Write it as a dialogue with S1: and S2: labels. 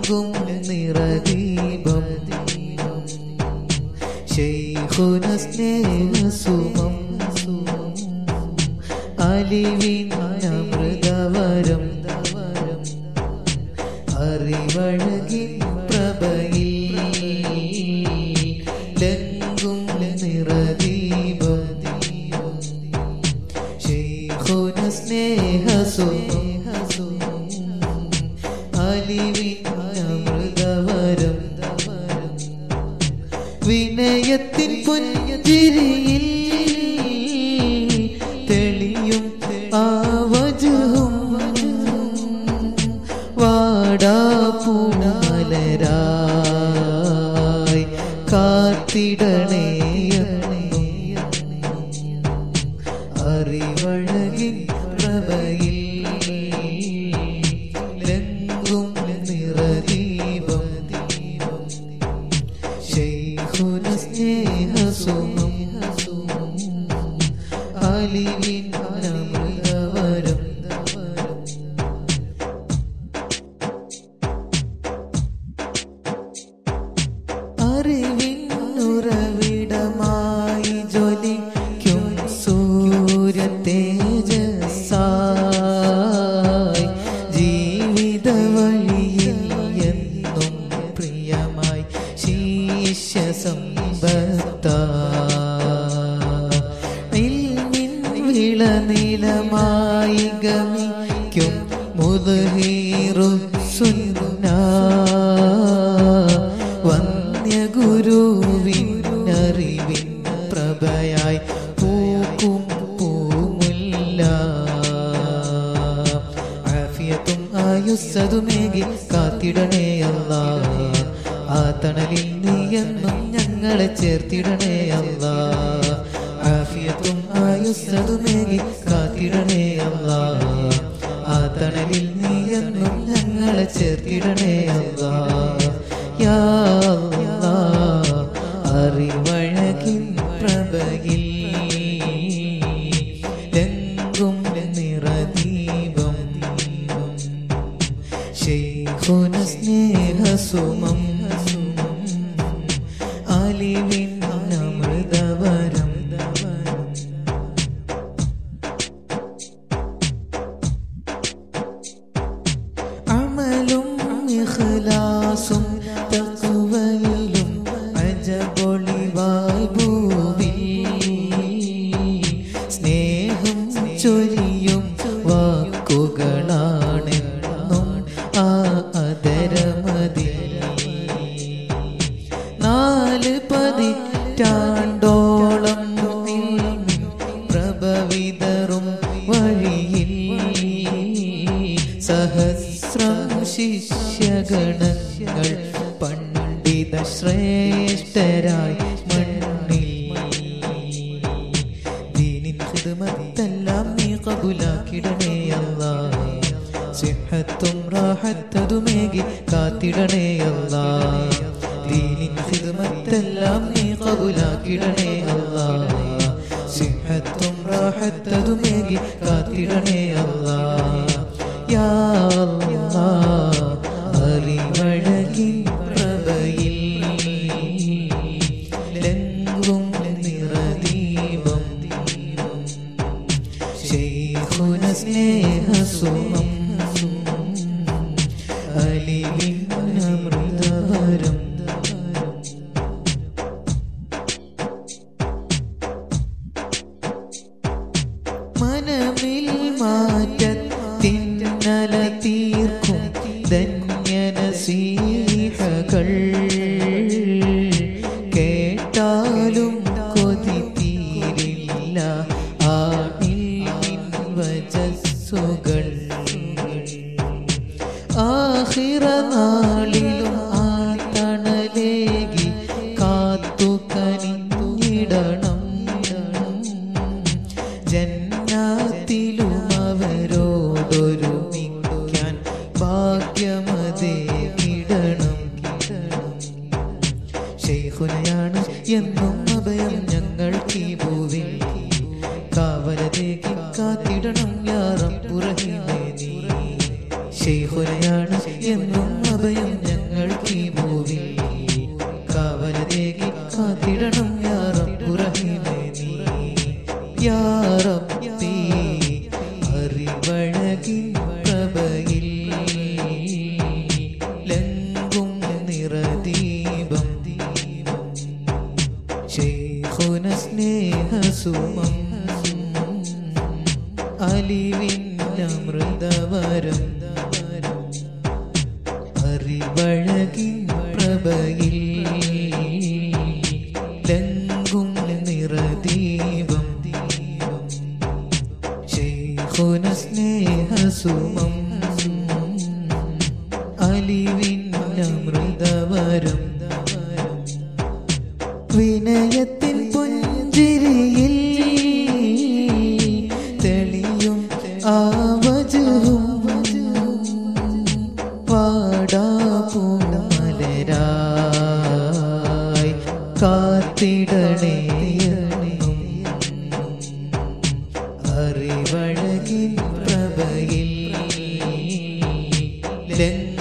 S1: ലങ്കും നിറദീപം ശൈഖുന സ്നേഹസുമം അലിവിൻ അമൃതവരം അറിവഴകിൻ പ്രഭയിൽ ലങ്കും നിറദീപം ശൈഖുന സ്നേഹസുമം അലിവിൻ അമൃതവരം വിനയത്തിൻ പുഞ്ചിരിയിൽ തെളിയും ആവജും വാടാപ്പൂമലരായി കാത്തിടണേ അറിവഴകിൻ പ്രഭയിൽ ലങ്കും നിറദീപം ശൈഖുന സ്നേഹസുമം അലിവിൻ അമൃതവരം അറിവിൻ ഉറവിടമായി ജ്വലിക്കും സൂര്യ തേജസ്സായി ജീവിത വഴിയിൽ എന്നും പ്രിയമായി ശീർഷ സമ്പത്തിൻ വിളനിലമായി ഗമിക്കും മുതഹീറു സുന്ന വന്യഗുരുവിനറിവിൻ പ്രഭയായി പൂക്കും പൂമുല്ല ആഫിയത്തും ആയുസ്സതുമേകി കാത്തിടണേ അല്ല ആ തണലിൽ നീ എന്നും ഞങ്ങളെ ചേർത്തിടണേ അല്ല ആഫിയത്തും ആയുസ്സതുമേകി കാത്തിടണേ അല്ല ആ തണലിൽ നീ എന്നും ഞങ്ങളെ ചേർത്തിടണേ അല്ല യാ അല്ലാ, അറിവഴകിൻ പ്രഭയിൽ ലങ്കും നിറദീപം ശൈഖുന സ്നേഹസുമം അലിവിൻ അമൃതവരം അമലും ഇഖ്ലാസും തഖ്വയിലും അജബൊളിവായി ഭൂവിൽ സ്നേഹം ചൊരിയും വാക്കുകളാണെന്നും ആ അതരമതി നാല് പതിറ്റാണ്ടോളം ഇൽമിൻ പ്രഭവിതറും വഴിയിൽ സഹസ്രം ശിഷ്യഗണങ്ങൾ പണ്ഡിത ശ്രേഷ്ഠരായി മണ്ണിൽ ദീനിൻ ഖിദ്മത്തെല്ലാം നീ കബുലാക്കിടണേ അല്ലാ സിഹത്തും റാഹത്തതുമേകി കാത്തിടണേ അല്ലാ ദീനിൻ ഖിദ്മത്തെല്ലാം നീ കബുലാക്കിടണേ അല്ലാ സിഹത്തും റാഹത്തതുമേകി കാത്തിടണേ അല്ലാ യാ അല്ലാ അറിവഴകിൻ പ്രഭയിൽ ലങ്കും നിറദീപം ശൈഖുന സ്നേഹസുമം അലിവിൻ അമൃതവരം മനമിൽ മാറ്റത്തിന്നല തീർക്കും ധന്യനസീഹകൾ കേട്ടാലും കൊതി തീരില്ല ആണിൽ വജസ്സുകൾ ആഹിറ നാളിലും ആ തണലേകി കാത്തു കനിഞ്ഞിടണം ജന്നാത്തിലും അവരോടൊരുമിക്കാൻ ഭാഗ്യമതേ കിടണം ശൈഖുനയാണ് എന്നും അഭയം ഞങ്ങൾക്ക് ഈ ഭൂവിൽ കാവലതേക്ക് കാത്തിടണം യാറം പുറഹിമേ നീ ശൈഖുനയാണ് എന്നും അഭയം ഞങ്ങൾ സ്നേഹസുമം അലിവിന്നമൃതവരം അറിവഴകിൻ പ്രഭയിൽ ലങ്കും നിറദീപം ശൈഖുന സ്നേഹസുമം അലിവിന്നമൃതവരം വിനയത്തിൻ പുഞ്ചിരിയിൽ തെളിയും ആവജവും പാടാപൂമലരായി കാത്തിടണേ എന്നും. അറിവഴകിൻ പ്രഭയിൽ ലങ്ക